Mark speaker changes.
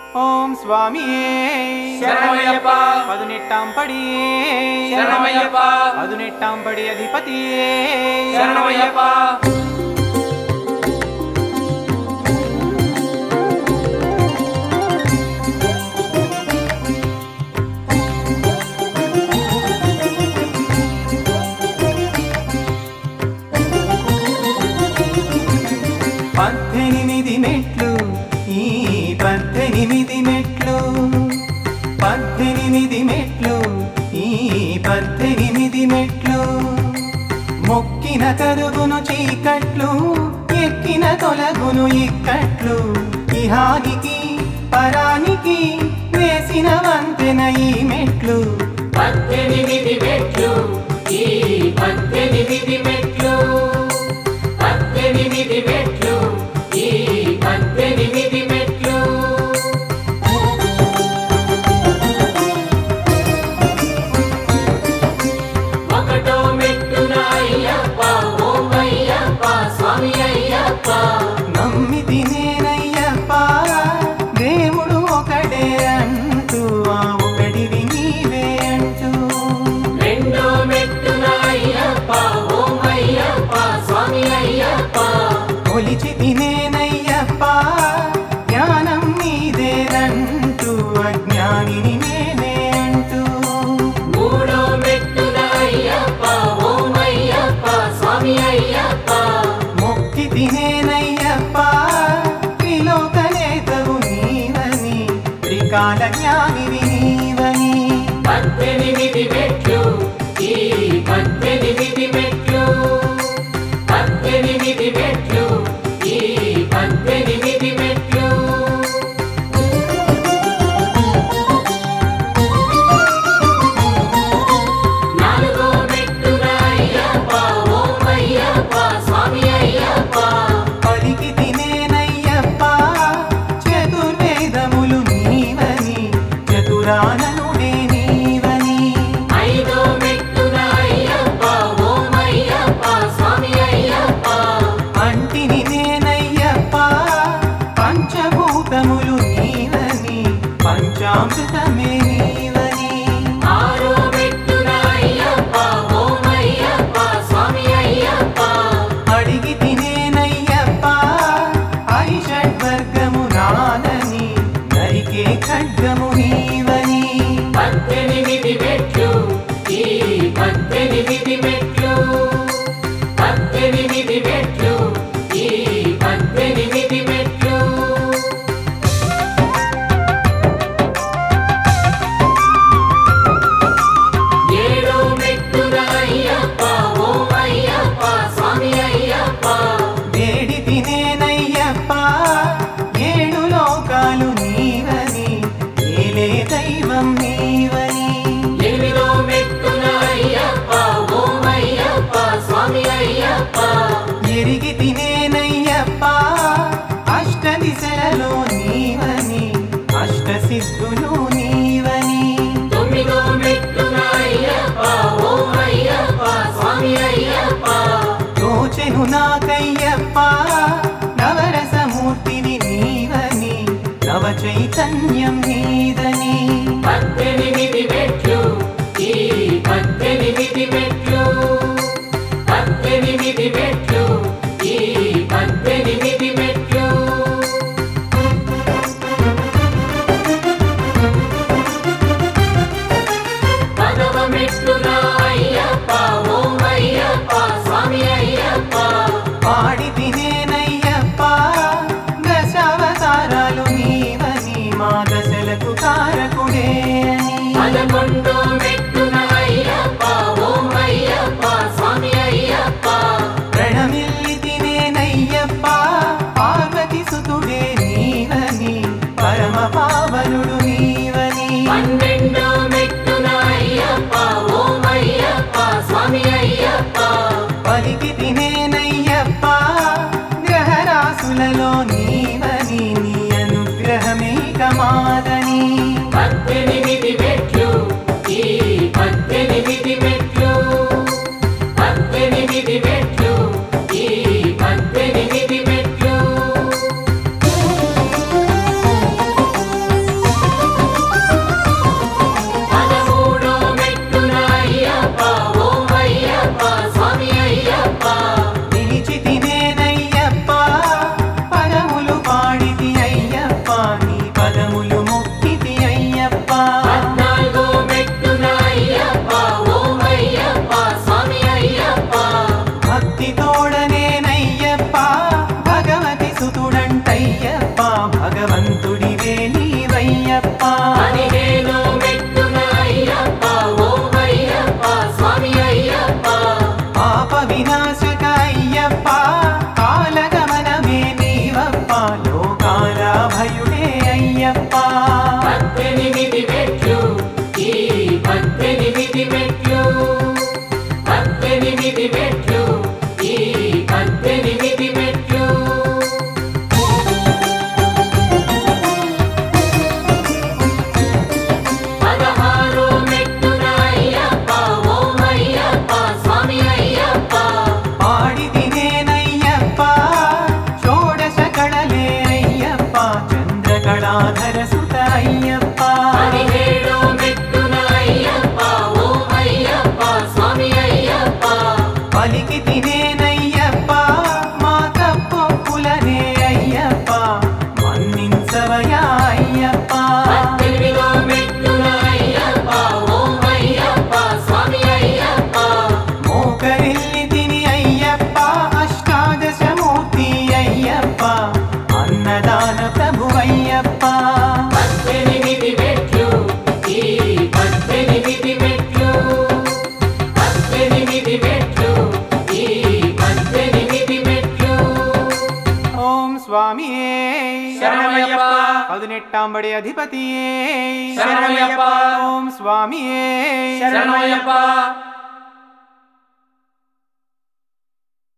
Speaker 1: ఓం స్వామియే
Speaker 2: శరణమయ్యప్ప.
Speaker 1: పదునెట్టాం పడి
Speaker 2: శరణమయ్యప్ప.
Speaker 1: పదునెట్టాం పడి అధిపతియే
Speaker 2: శరణమయ్యప్ప
Speaker 1: పద్దెనిమిది మెట్లు ఈ పద్దెనిమిది మెట్లు పద్దెనిమిది మెట్లు ఈ పద్దెనిమిది మెట్లు మొక్కిన కరుగును చీకట్లు ఎక్కిన తొలగును ఇక్కట్లు ఇహానికి పరానికి వేసిన వంతెన ఈ మెట్లు
Speaker 2: పద్దెనిమిది మెట్లు ఈ పద్దెనిమిది మెట్లు పద్దెనిమిది మెట్లు ఈ పద్దెనిమిది మెట్లు ఒకటో మెట్టున అయ్యప్ప ఓం అయ్యప్ప స్వామి అయ్యప్ప
Speaker 1: నమ్మి తినేనయ్యప్ప దేవుడు ఒకడే అంటూ ఆ ఒకడివి నీవే అంటూ
Speaker 2: రెండో మెట్టున అయ్యప్ప ఓం అయ్యప్ప స్వామి అయ్యప్ప
Speaker 1: కొలిచి తినేనయ్యప్ప జ్ఞానం నీదేనంటూ అజ్ఞానిని నేనే అంటూ
Speaker 2: మూడో మెట్టున అయ్యప్ప ఓం అయ్యప్ప స్వామి అయ్యప్ప
Speaker 1: మొక్కి తినేనయ్యప్ప త్రిలోకనేతవు నీవని త్రికాల జ్ఞానివి నీవని
Speaker 2: పద్దెనిమిది మెట్లు ఈ పద్దెనిమిది మెట్లు పద్దెనిమిది మెట్లు ఈ పద్దెనిమిది మెట్లు నాలుగో మెట్టున అయ్యప్ప ఓం అయ్యప్ప స్వామి అయ్యప్ప
Speaker 1: పలికి తినేనయ్యప్ప చతుర్వేదములు నీవని చతురాననుడే నీవని
Speaker 2: ఐదో మెట్టున అయ్యప్ప ఓం అయ్యప్ప స్వామి అయ్యప్ప
Speaker 1: అంటిని నేనయ్యప్ప పంచభూతములు నీవని పంచామృతమే నీవని
Speaker 2: ఆరో మెట్టున అయ్యప్ప ఓం అయ్యప్ప స్వామి అయ్యప్ప
Speaker 1: అడిగి తినేనయ్యప్ప ఐషడ్వర్గము నాదని నరికే ఖడ్గము నీవని
Speaker 2: పద్దెనిమిది మెట్లు ఈ పద్దెనిమిది మెట్లు పద్దెనిమిది మెట్లు ఈ పద్దెనిమిది మెట్లు ఏడో మెట్టున అయ్యప్ప ఓం అయ్యప్ప స్వామి అయ్యప్ప
Speaker 1: వేడి తినేనయ్యప్ప ఏడు లోకాలు నీవని ఏలే దైవం నీవని
Speaker 2: ఎనిమిదో మెట్టున అయ్యప్ప ఓం అయ్యప్ప స్వామి అయ్యప్ప
Speaker 1: ఎరిగి తినేనయ్యప్ప అష్ట దిశలలో నీవని అష్ట సిద్ధులు నీవని
Speaker 2: తొమ్మిదో మెట్టున అయ్యప్ప ఓం అయ్యప్ప స్వామి అయ్యప్ప
Speaker 1: తోచెను నాకయ్యప్ప నవరసమూర్తిని నీవని నవ చైతన్యం నీదని
Speaker 2: పద్దెనిమిది మెట్లు ఈ పద్దెనిమిది మెట్లు పద్దెనిమిది మెట్లు ఈ పద్దెనిమిది మెట్లు పదవ మెట్టున అయ్యప్ప ఓం అయ్యప్ప స్వామి అయ్యప్ప
Speaker 1: పాడి తినేనయ్యప్ప దశావతారాలు నీవని మా దశలకు కారకుడే అని
Speaker 2: పదకొండో మెట్టున అయ్యప్ప ఓం అయ్యప్ప స్వామి అయ్యప్ప
Speaker 1: ప్రణమిల్లి తినేనయ్యప్ప పార్వతి సుతుడే నీవని పరమ పావనుడు నీవని
Speaker 2: పన్నెండో మెట్టున అయ్యప్ప ఓం అయ్యప్ప స్వామి అయ్యప్ప
Speaker 1: పలికి తినేనయ్యప్ప గ్రహరాశులలో నీవని నీ అనుగ్రహమే కమాదని
Speaker 2: పద్దెనిమిది మెట్లు ఈ పద్దెనిమిది మెట్లు పద్దెనిమిది మెట్లు ఈ పద్దెనిమిది మెట్లు
Speaker 1: అయ్యప్ప
Speaker 2: పదిహేను మెట్టున అయ్యప్ప ఓం అయ్యప్ప స్వామి అయ్యప్ప
Speaker 1: పాప వినాశక అయ్యప్ప కాలగమనమే నీవప్ప లోకాల భయుడే అయ్యప్ప
Speaker 2: పద్దెనిమిది మెట్లు ఈ పద్దెనిమిది మెట్లు పద్దెనిమిది మెట్లు ఈ పద్దెనిమిది మెట్లు పదహారు మెట్టున అయ్యప్ప ఓం అయ్యప్ప స్వామి అయ్యప్ప
Speaker 1: పాడి తినేనయ్యప్ప షోడశ కళలే అయ్యప్ప చంద్రకళాధర సుత అయ్యప్ప
Speaker 2: పదిహేడు మెట్టున అయ్యప్ప ఓం అయ్యప్ప స్వామి అయ్యప్ప
Speaker 1: పలికి తినేనయ్యప్ప మా తప్పొప్పులనే అయ్యప్ప మన్నించవయా అయ్యప్ప
Speaker 2: పద్దెనిమిదో మెట్టున అయ్యప్ప ఓం అయ్యప్ప స్వామి అయ్యప్ప
Speaker 1: మోకరిల్లి తిని అయ్యప్ప అష్టాదశమూర్తి అయ్యప్ప అన్నదాన ప్రభు అయ్యప్ప
Speaker 2: పద్దెనిమిది మెట్లు ఈ పద్దెనిమిది మెట్లు పద్దెనిమిది మెట్లు ఈ పద్దెనిమిది మెట్లు
Speaker 1: ఓం స్వామియే
Speaker 3: శరణమయ్యప్ప.
Speaker 1: పదునెట్టాంబడి అధిపతియే
Speaker 3: శరణమయ్యప్ప.
Speaker 1: ఓం స్వామియే
Speaker 3: శరణమయ్యప్ప